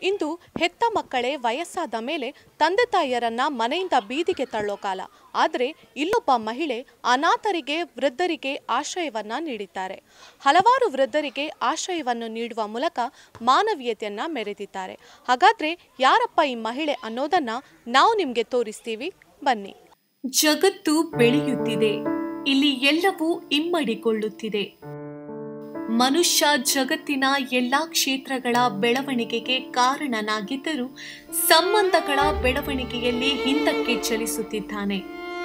ಇಂದು ಹೆತ್ತ ಮಕ್ಕಳೇ ವಯಸ್ಸಾದ ಮೇಲೆ ತಂದೆ ತಾಯಿಯರನ್ನ ಮನೆಯಿಂದ ಬೀದಿಗೆ ತಳ್ಳೋ ಕಾಲ ಆದರೆ ಇಲ್ಲೊಬ್ಬ ಮಹಿಳೆ ಅನಾಥರಿಗೆ ವೃದ್ಧರಿಗೆ ಆಶ್ರಯವನ್ನ ನೀಡಿದ್ದಾರೆ ಹಲವಾರು ವೃದ್ಧರಿಗೆ ಆಶ್ರಯವನ್ನು ನೀಡುವ ಮೂಲಕ ಮಾನವೀಯತೆಯನ್ನ ಮೆರೆದಿದ್ದಾರೆ ಹಾಗಾದ್ರೆ ಯಾರಪ್ಪ ಈ ಮಹಿಳೆ ಅನ್ನೋದನ್ನ ನಾವು ನಿಮ್ಗೆ ತೋರಿಸ್ತೀವಿ ಬನ್ನಿ ಜಗತ್ತು ಬೆಳೆಯುತ್ತಿದೆ ಇಲ್ಲಿ ಎಲ್ಲವೂ ಇಮ್ಮಡಿಗೊಳ್ಳುತ್ತಿದೆ ಮನುಷ್ಯ ಜಗತ್ತಿನ ಎಲ್ಲಾ ಕ್ಷೇತ್ರಗಳ ಬೆಳವಣಿಗೆಗೆ ಕಾರಣನಾಗಿದ್ದರೂ ಸಂಬಂಧಗಳ ಬೆಳವಣಿಗೆಯಲ್ಲಿ ಹಿಂದಕ್ಕೆ ಚಲಿಸುತ್ತಿದ್ದಾನೆ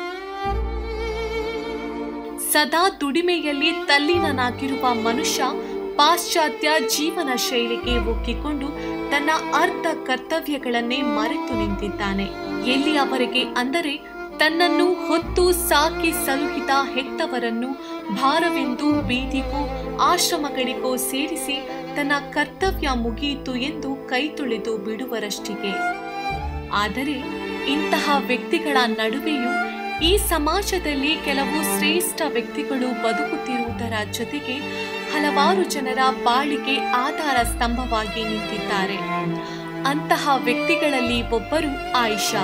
ಸದಾ ದುಡಿಮೆಯಲ್ಲಿ ತಲ್ಲೀನನಾಗಿರುವ ಮನುಷ್ಯ ಪಾಶ್ಚಾತ್ಯ ಜೀವನ ಶೈಲಿಗೆ ಒಗ್ಗಿಕೊಂಡು ತನ್ನ ಅರ್ಧ ಕರ್ತವ್ಯಗಳನ್ನೇ ಮರೆತು ನಿಂತಿದ್ದಾನೆ ಎಲ್ಲಿಯವರೆಗೆ ಅಂದರೆ ತನ್ನನ್ನು ಹೊತ್ತು ಸಾಕಿ ಸಲುಹಿದ ಹೆತ್ತವರನ್ನು ಭಾರವೆಂದು ಬೀದಿಗೂ ಆಶ್ರಮಗಳಿಗೋ ಸೇರಿಸಿ ತನ್ನ ಕರ್ತವ್ಯ ಮುಗಿಯಿತು ಎಂದು ಕೈ ತೊಳೆದು ಬಿಡುವರಷ್ಟಿಗೆ ಆದರೆ ಇಂತಹ ವ್ಯಕ್ತಿಗಳ ನಡುವೆಯೂ ಈ ಸಮಾಜದಲ್ಲಿ ಕೆಲವು ಶ್ರೇಷ್ಠ ವ್ಯಕ್ತಿಗಳು ಬದುಕುತ್ತಿರುವುದರ ಜೊತೆಗೆ ಹಲವಾರು ಜನರ ಬಾಳಿಗೆ ಆಧಾರ ಸ್ತಂಭವಾಗಿ ನಿಂತಿದ್ದಾರೆ ಅಂತಹ ವ್ಯಕ್ತಿಗಳಲ್ಲಿ ಒಬ್ಬರು ಆಯಿಷಾ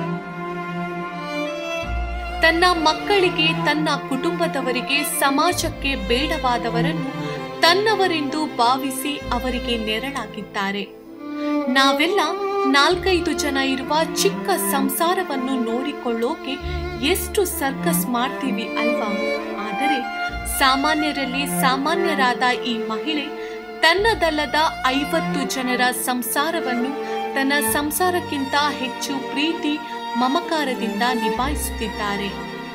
ತನ್ನ ಮಕ್ಕಳಿಗೆ ತನ್ನ ಕುಟುಂಬದವರಿಗೆ ಸಮಾಜಕ್ಕೆ ಬೇಡವಾದವರನ್ನು ತನ್ನವರೆಂದು ಭಾವಿಸಿ ಅವರಿಗೆ ನೆರಳಾಗಿದ್ದಾರೆ ನಾವೆಲ್ಲ ನಾಲ್ಕೈದು ಜನ ಇರುವ ಚಿಕ್ಕ ಸಂಸಾರವನ್ನು ನೋಡಿಕೊಳ್ಳೋಕೆ ಎಷ್ಟು ಸರ್ಕಸ್ ಮಾಡ್ತೀವಿ ಅಲ್ವಾ ಆದರೆ ಸಾಮಾನ್ಯರಲ್ಲಿ ಸಾಮಾನ್ಯರಾದ ಈ ಮಹಿಳೆ ತನ್ನದಲ್ಲದ ಐವತ್ತು ಜನರ ಸಂಸಾರವನ್ನು ತನ್ನ ಸಂಸಾರಕ್ಕಿಂತ ಹೆಚ್ಚು ಪ್ರೀತಿ ಮಮಕಾರದಿಂದ ನಿಭಾಯಿಸುತ್ತಿದ್ದಾರೆ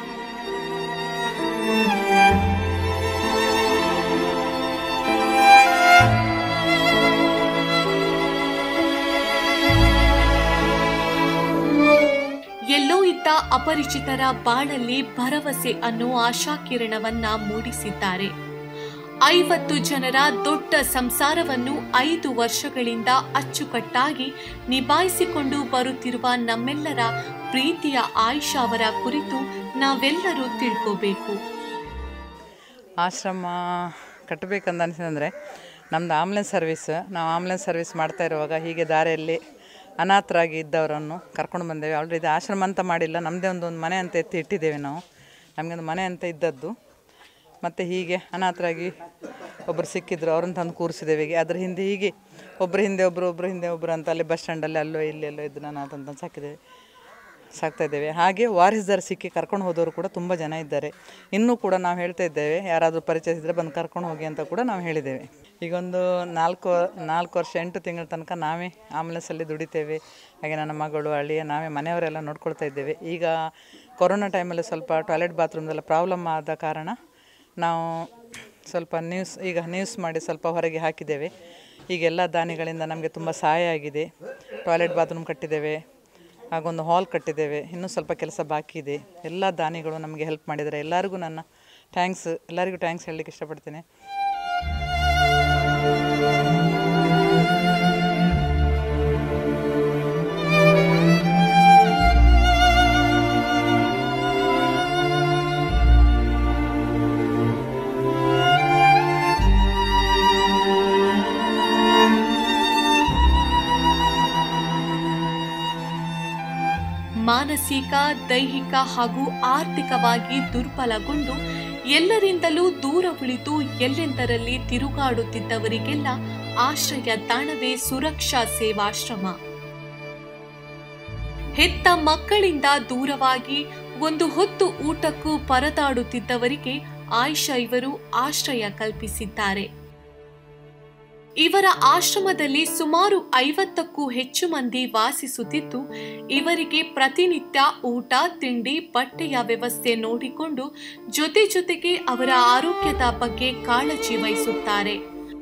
ಎಲ್ಲೋ ಇದ್ದ ಅಪರಿಚಿತರ ಬಾಳಲ್ಲಿ ಭರವಸೆ ಅನ್ನೋ ಆಶಾಕಿರಣವನ್ನ ಮೂಡಿಸಿದ್ದಾರೆ ಐವತ್ತು ಜನರ ದೊಡ್ಡ ಸಂಸಾರವನ್ನು ಐದು ವರ್ಷಗಳಿಂದ ಅಚ್ಚುಕಟ್ಟಾಗಿ ನಿಭಾಯಿಸಿಕೊಂಡು ಬರುತ್ತಿರುವ ನಮ್ಮೆಲ್ಲರ ಪ್ರೀತಿಯ ಆಯುಷಾ ಅವರ ಕುರಿತು ನಾವೆಲ್ಲರೂ ತಿಳ್ಕೋಬೇಕು ಆಶ್ರಮ ಕಟ್ಟಬೇಕಂತ ಅನಿಸಿದಂದರೆ ನಮ್ಮದು ಆಂಬುಲೆನ್ಸ್ ಸರ್ವಿಸ್ ನಾವು ಆಂಬುಲೆನ್ಸ್ ಸರ್ವಿಸ್ ಮಾಡ್ತಾ ಇರುವಾಗ ಹೀಗೆ ದಾರಿಯಲ್ಲಿ ಅನಾಥರಾಗಿ ಇದ್ದವರನ್ನು ಕರ್ಕೊಂಡು ಬಂದೇವೆ ಆಲ್ರೆಡಿ ಆಶ್ರಮ ಅಂತ ಮಾಡಿಲ್ಲ ನಮ್ಮದೇ ಒಂದು ಒಂದು ಮನೆ ಅಂತ ಎತ್ತಿ ಇಟ್ಟಿದ್ದೇವೆ ನಾವು ನಮಗೊಂದು ಮನೆ ಅಂತ ಇದ್ದದ್ದು ಮತ್ತು ಹೀಗೆ ಅನಾಥರಾಗಿ ಒಬ್ಬರು ಸಿಕ್ಕಿದ್ರು ಅವ್ರನ್ನ ತಂದು ಕೂರಿಸಿದ್ದೇವೆ ಹೀಗೆ ಅದ್ರ ಹಿಂದೆ ಹೀಗೆ ಒಬ್ಬರ ಹಿಂದೆ ಒಬ್ಬರು ಒಬ್ಬರ ಹಿಂದೆ ಒಬ್ಬರು ಅಂತ ಅಲ್ಲಿ ಬಸ್ ಸ್ಟ್ಯಾಂಡಲ್ಲಿ ಅಲ್ಲೋ ಇಲ್ಲಿ ಎಲ್ಲೋ ಇದ್ದು ಅನಾಥ ಅಂತ ಸಾಕಿದ್ದೇವೆ ಸಾಕ್ತಾ ಇದ್ದೇವೆ ಹಾಗೆ ವಾರಿಸ್ದಾರ್ ಸಿಕ್ಕಿ ಕರ್ಕೊಂಡು ಹೋದವರು ಕೂಡ ತುಂಬ ಜನ ಇದ್ದಾರೆ ಇನ್ನೂ ಕೂಡ ನಾವು ಹೇಳ್ತಾ ಇದ್ದೇವೆ ಯಾರಾದರೂ ಪರಿಚಯಿಸಿದರೆ ಬಂದು ಕರ್ಕೊಂಡು ಹೋಗಿ ಅಂತ ಕೂಡ ನಾವು ಹೇಳಿದ್ದೇವೆ ಈಗೊಂದು ನಾಲ್ಕು ನಾಲ್ಕು ವರ್ಷ ಎಂಟು ತಿಂಗಳ ತನಕ ನಾವೇ ಆಂಬುಲೆನ್ಸಲ್ಲಿ ದುಡಿತೇವೆ ಹಾಗೆ ನನ್ನ ಮಗಳು ಅಳಿಯ ನಾವೇ ಮನೆಯವರೆಲ್ಲ ನೋಡ್ಕೊಳ್ತಾ ಇದ್ದೇವೆ ಈಗ ಕೊರೋನಾ ಟೈಮಲ್ಲಿ ಸ್ವಲ್ಪ ಟಾಯ್ಲೆಟ್ ಬಾತ್ರೂಮ್ದೆಲ್ಲ ಪ್ರಾಬ್ಲಮ್ ಆದ ಕಾರಣ ನಾವು ಸ್ವಲ್ಪ ನ್ಯೂಸ್ ಈಗ ನ್ಯೂಸ್ ಮಾಡಿ ಸ್ವಲ್ಪ ಹೊರಗೆ ಹಾಕಿದ್ದೇವೆ ಈಗ ಎಲ್ಲ ದಾನಿಗಳಿಂದ ನಮಗೆ ತುಂಬ ಸಹಾಯ ಆಗಿದೆ ಟಾಯ್ಲೆಟ್ ಬಾತ್ರೂಮ್ ಕಟ್ಟಿದ್ದೇವೆ ಹಾಗೊಂದು ಹಾಲ್ ಕಟ್ಟಿದ್ದೇವೆ ಇನ್ನೂ ಸ್ವಲ್ಪ ಕೆಲಸ ಬಾಕಿ ಇದೆ ಎಲ್ಲ ದಾನಿಗಳು ನಮಗೆ ಹೆಲ್ಪ್ ಮಾಡಿದ್ದಾರೆ ಎಲ್ಲರಿಗೂ ನನ್ನ ಥ್ಯಾಂಕ್ಸ್ ಎಲ್ಲರಿಗೂ ಥ್ಯಾಂಕ್ಸ್ ಹೇಳಲಿಕ್ಕೆ ಇಷ್ಟಪಡ್ತೇನೆ ಮಾನಸಿಕ ದೈಹಿಕ ಹಾಗೂ ಆರ್ಥಿಕವಾಗಿ ದುರ್ಬಲಗೊಂಡು ಎಲ್ಲರಿಂದಲೂ ದೂರ ಉಳಿದು ಎಲ್ಲೆಂದರಲ್ಲಿ ತಿರುಗಾಡುತ್ತಿದ್ದವರಿಗೆಲ್ಲ ಆಶ್ರಯ ತಾಣವೇ ಸುರಕ್ಷಾ ಸೇವಾಶ್ರಮ ಹೆತ್ತ ಮಕ್ಕಳಿಂದ ದೂರವಾಗಿ ಒಂದು ಹೊತ್ತು ಊಟಕ್ಕೂ ಪರದಾಡುತ್ತಿದ್ದವರಿಗೆ ಆಯಿಷಾ ಇವರು ಆಶ್ರಯ ಕಲ್ಪಿಸಿದ್ದಾರೆ ಇವರ ಆಶ್ರಮದಲ್ಲಿ ಸುಮಾರು ಐವತ್ತಕ್ಕೂ ಹೆಚ್ಚು ಮಂದಿ ವಾಸಿಸುತ್ತಿದ್ದು ಇವರಿಗೆ ಪ್ರತಿನಿತ್ಯ ಊಟ ತಿಂಡಿ ಬಟ್ಟೆಯ ವ್ಯವಸ್ಥೆ ನೋಡಿಕೊಂಡು ಜೊತೆ ಜೊತೆಗೆ ಅವರ ಆರೋಗ್ಯದ ಬಗ್ಗೆ ಕಾಳಜಿ ವಹಿಸುತ್ತಾರೆ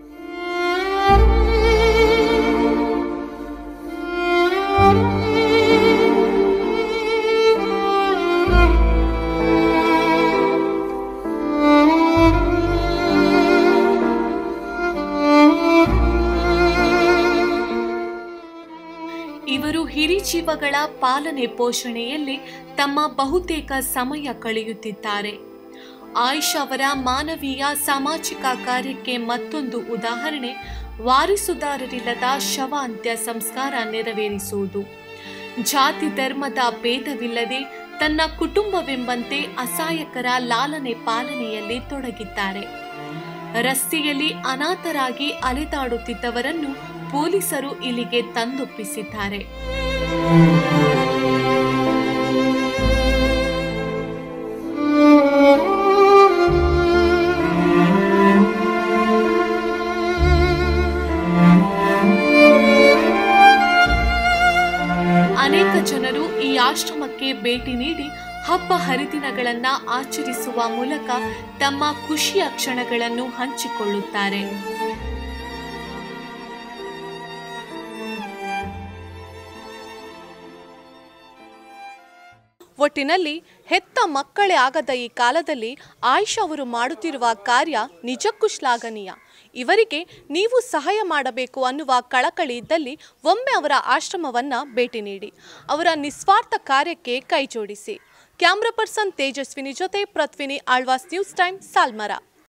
ಇವರು ಹಿರಿಜೀವಗಳ ಪಾಲನೆ ಪೋಷಣೆಯಲ್ಲಿ ತಮ್ಮ ಬಹುತೇಕ ಸಮಯ ಕಳೆಯುತ್ತಿದ್ದಾರೆ ಆಯುಷ್ ಅವರ ಮಾನವೀಯ ಸಾಮಾಜಿಕ ಕಾರ್ಯಕ್ಕೆ ಮತ್ತೊಂದು ಉದಾಹರಣೆ ವಾರಿಸುದಾರರಿಲ್ಲದ ಶವ ಅಂತ್ಯ ಸಂಸ್ಕಾರ ನೆರವೇರಿಸುವುದು ಜಾತಿ ಧರ್ಮದ ಭೇದವಿಲ್ಲದೆ ತನ್ನ ಕುಟುಂಬವೆಂಬಂತೆ ಅಸಹಾಯಕರ ಲಾಲನೆ ಪಾಲನೆಯಲ್ಲಿ ತೊಡಗಿದ್ದಾರೆ ರಸ್ತೆಯಲ್ಲಿ ಅನಾಥರಾಗಿ ಅಲೆದಾಡುತ್ತಿದ್ದವರನ್ನು ಪೊಲೀಸರು ಇಲ್ಲಿಗೆ ತಂದೊಪ್ಪಿಸಿದ್ದಾರೆ ಅನೇಕ ಜನರು ಈ ಆಶ್ರಮಕ್ಕೆ ಭೇಟಿ ನೀಡಿ ಹಬ್ಬ ಹರಿದಿನಗಳನ್ನ ಆಚರಿಸುವ ಮೂಲಕ ತಮ್ಮ ಖುಷಿಯ ಕ್ಷಣಗಳನ್ನು ಹಂಚಿಕೊಳ್ಳುತ್ತಾರೆ ಒಟ್ಟಿನಲ್ಲಿ ಹೆತ್ತ ಮಕ್ಕಳೇ ಆಗದ ಈ ಕಾಲದಲ್ಲಿ ಆಯಿಷಾ ಅವರು ಮಾಡುತ್ತಿರುವ ಕಾರ್ಯ ನಿಜಕ್ಕೂ ಶ್ಲಾಘನೀಯ ಇವರಿಗೆ ನೀವು ಸಹಾಯ ಮಾಡಬೇಕು ಅನ್ನುವ ಕಳಕಳಿ ಇದ್ದಲ್ಲಿ ಒಮ್ಮೆ ಅವರ ಆಶ್ರಮವನ್ನ ಭೇಟಿ ನೀಡಿ ಅವರ ನಿಸ್ವಾರ್ಥ ಕಾರ್ಯಕ್ಕೆ ಕೈ ಜೋಡಿಸಿ ಕ್ಯಾಮ್ರಾ ಪರ್ಸನ್ ತೇಜಸ್ವಿನಿ ಜೊತೆ ಪೃಥ್ವಿನಿ ಆಳ್ವಾಸ್ ನ್ಯೂಸ್ ಟೈಮ್ ಸಾಲ್ಮರ